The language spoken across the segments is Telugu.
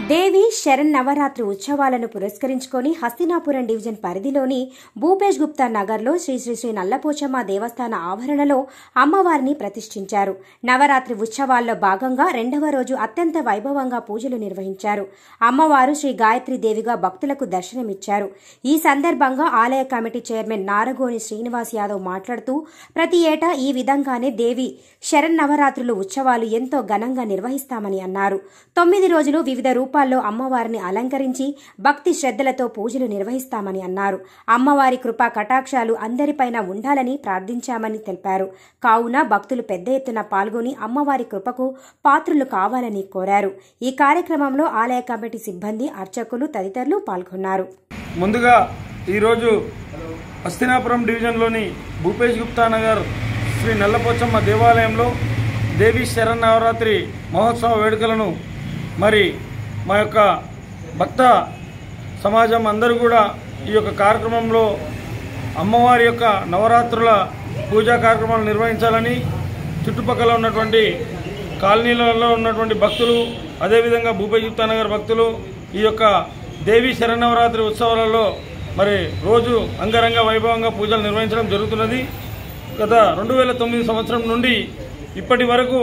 దేవి శరణ్ నవరాత్రి ఉత్సవాలను పురస్కరించుకొని హస్తినాపురం డివిజన్ పరిధిలోని భూపేష్ గుప్తా నగర్లో శ్రీ శ్రీ శ్రీ నల్లపోచమ్మ దేవస్థాన ఆవరణలో అమ్మవారిని ప్రతిష్ఠించారు నవరాత్రి ఉత్సవాల్లో భాగంగా రెండవ రోజు అత్యంత వైభవంగా పూజలు నిర్వహించారు అమ్మవారు శ్రీ గాయత్రి దేవిగా భక్తులకు దర్శనమిచ్చారు ఈ సందర్భంగా ఆలయ కమిటీ చైర్మన్ నారగోని శ్రీనివాస్ యాదవ్ మాట్లాడుతూ ప్రతి ఏటా ఈ విధంగానే దేవి శరణ్ నవరాత్రులు ఉత్సవాలు ఎంతో ఘనంగా నిర్వహిస్తామని అన్నారు తొమ్మిది రోజులు వివిధ రూపాల్లో అమ్మవారిని అలంకరించి భక్తి శ్రద్ధలతో పూజలు నిర్వహిస్తామని అన్నారు అమ్మవారి కృపా కటాక్షాలు అందరిపైన ఉండాలని ప్రార్థించామని తెలిపారు కావున భక్తులు పెద్ద ఎత్తున పాల్గొని అమ్మవారి కృపకు పాత్రులు కావాలని కోరారు ఈ కార్యక్రమంలో ఆలయ కమిటీ సిబ్బంది అర్చకులు తదితరులు పాల్గొన్నారు ముందుగా ఈరోజు హస్తినాపురం డివిజన్లోని భూపేష్ గుప్తా నగర్ శ్రీ నల్లపోచమ్మ దేవాలయంలో దేవి శరన్నవరాత్రి మహోత్సవ వేడుకలను మరి మా యొక్క భక్త సమాజం అందరూ కూడా ఈ యొక్క కార్యక్రమంలో అమ్మవారి యొక్క నవరాత్రుల పూజా కార్యక్రమాలు నిర్వహించాలని చుట్టుపక్కల ఉన్నటువంటి కాలనీలలో ఉన్నటువంటి భక్తులు అదేవిధంగా భూపేష్ నగర్ భక్తులు ఈ యొక్క దేవి శరన్నవరాత్రి ఉత్సవాలలో మరి రోజు అంగరంగ వైభవంగా పూజలు నిర్వహించడం జరుగుతున్నది గత రెండు వేల తొమ్మిది సంవత్సరం నుండి ఇప్పటి వరకు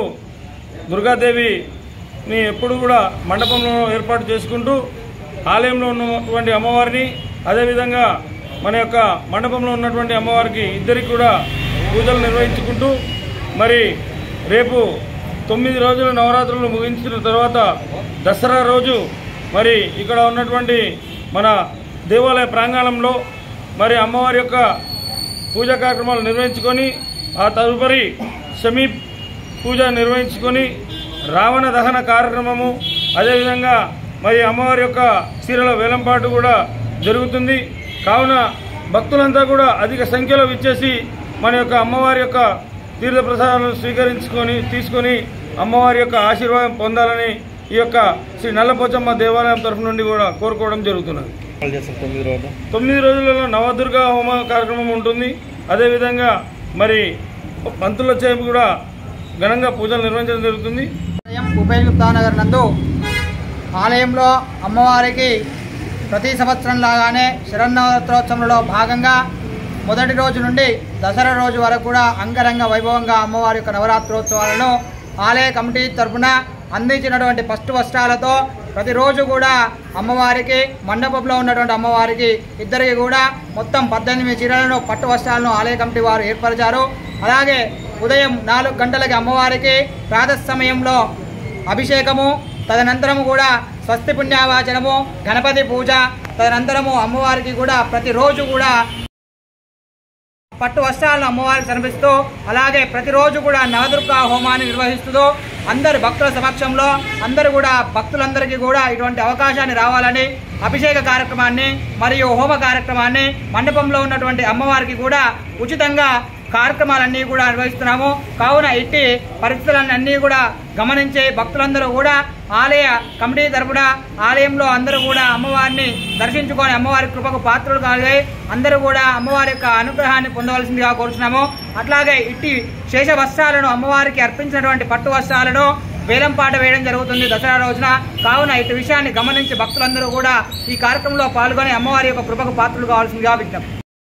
దుర్గాదేవిని ఎప్పుడు కూడా మండపంలో ఏర్పాటు చేసుకుంటూ ఆలయంలో ఉన్నటువంటి అమ్మవారిని అదేవిధంగా మన యొక్క మండపంలో ఉన్నటువంటి అమ్మవారికి ఇద్దరికి కూడా పూజలు నిర్వహించుకుంటూ మరి రేపు తొమ్మిది రోజుల నవరాత్రులు ముగించిన తర్వాత దసరా రోజు మరి ఇక్కడ ఉన్నటువంటి మన దేవాలయ ప్రాంగణంలో మరి అమ్మవారి యొక్క పూజా కార్యక్రమాలు నిర్వహించుకొని ఆ తదుపరి షమీ పూజ నిర్వహించుకొని రావణ దహన కార్యక్రమము అదేవిధంగా మరి అమ్మవారి యొక్క చీరల వేలంపాటు కూడా జరుగుతుంది కావున భక్తులంతా కూడా అధిక సంఖ్యలో విచ్చేసి మన యొక్క అమ్మవారి యొక్క తీర్థ ప్రసాదాలను స్వీకరించుకొని తీసుకొని అమ్మవారి యొక్క ఆశీర్వాదం పొందాలని ఈ యొక్క శ్రీ నల్లపోచమ్మ దేవాలయం తరఫు నుండి కూడా కోరుకోవడం జరుగుతున్నది వాళ్ళు చేస్తారు తొమ్మిది రోజులు తొమ్మిది రోజులలో నవదుర్గా హోమ కార్యక్రమం ఉంటుంది అదేవిధంగా మరి పంతుల చేపు కూడా ఘనంగా పూజలు నిర్వహించడం జరుగుతుంది ఆలయం ఉపయోగుప్తానగర్ నందు ఆలయంలో అమ్మవారికి ప్రతి సంవత్సరం లాగానే శరన్నవరాత్రోత్సవంలో భాగంగా మొదటి రోజు నుండి దసరా రోజు వరకు కూడా అంగరంగ వైభవంగా అమ్మవారి యొక్క నవరాత్రోత్సవాలను ఆలయ కమిటీ తరఫున అందించినటువంటి ఫస్ట్ వస్త్రాలతో ప్రతిరోజు కూడా అమ్మవారికి మండపంలో ఉన్నటువంటి అమ్మవారికి ఇద్దరికి కూడా మొత్తం పద్దెనిమిది చీరలను పట్టు వస్త్రాలను ఆలయ కమిటీ వారు ఏర్పరిచారు అలాగే ఉదయం నాలుగు గంటలకి అమ్మవారికి ప్రాతः సమయంలో అభిషేకము తదనంతరము కూడా స్వస్తి పుణ్యావాచనము గణపతి పూజ తదనంతరము అమ్మవారికి కూడా ప్రతిరోజు కూడా పట్టు వస్త్రాలను అమ్మవారికి సమర్పిస్తూ అలాగే ప్రతిరోజు కూడా నవదుర్గా హోమాన్ని నిర్వహిస్తూ అందరు భక్తుల సమక్షంలో అందరూ కూడా భక్తులందరికీ కూడా ఇటువంటి అవకాశాన్ని రావాలని అభిషేక కార్యక్రమాన్ని మరియు హోమ కార్యక్రమాన్ని మండపంలో ఉన్నటువంటి అమ్మవారికి కూడా ఉచితంగా కార్యక్రమాలన్నీ కూడా నిర్వహిస్తున్నాము కావున ఇట్టి పరిస్థితులన్నీ కూడా గమనించే భక్తులందరూ కూడా ఆలయ కమిటీ తరపున ఆలయంలో అందరూ కూడా అమ్మవారిని దర్శించుకొని అమ్మవారి కృపకు పాత్రలు కాగాయి అందరూ కూడా అమ్మవారి యొక్క అనుగ్రహాన్ని పొందవలసిందిగా కోరుతున్నాము అట్లాగే ఇట్టి శేష వస్త్రాలను అమ్మవారికి అర్పించినటువంటి పట్టు వస్త్రాలను వేలంపాట వేయడం జరుగుతుంది దసరా రోజున కావున ఇటు విషయాన్ని గమనించి భక్తులందరూ కూడా ఈ కార్యక్రమంలో పాల్గొని అమ్మవారి యొక్క కృపకు పాత్రలు కావాల్సిందిగా విజ్ఞప్తి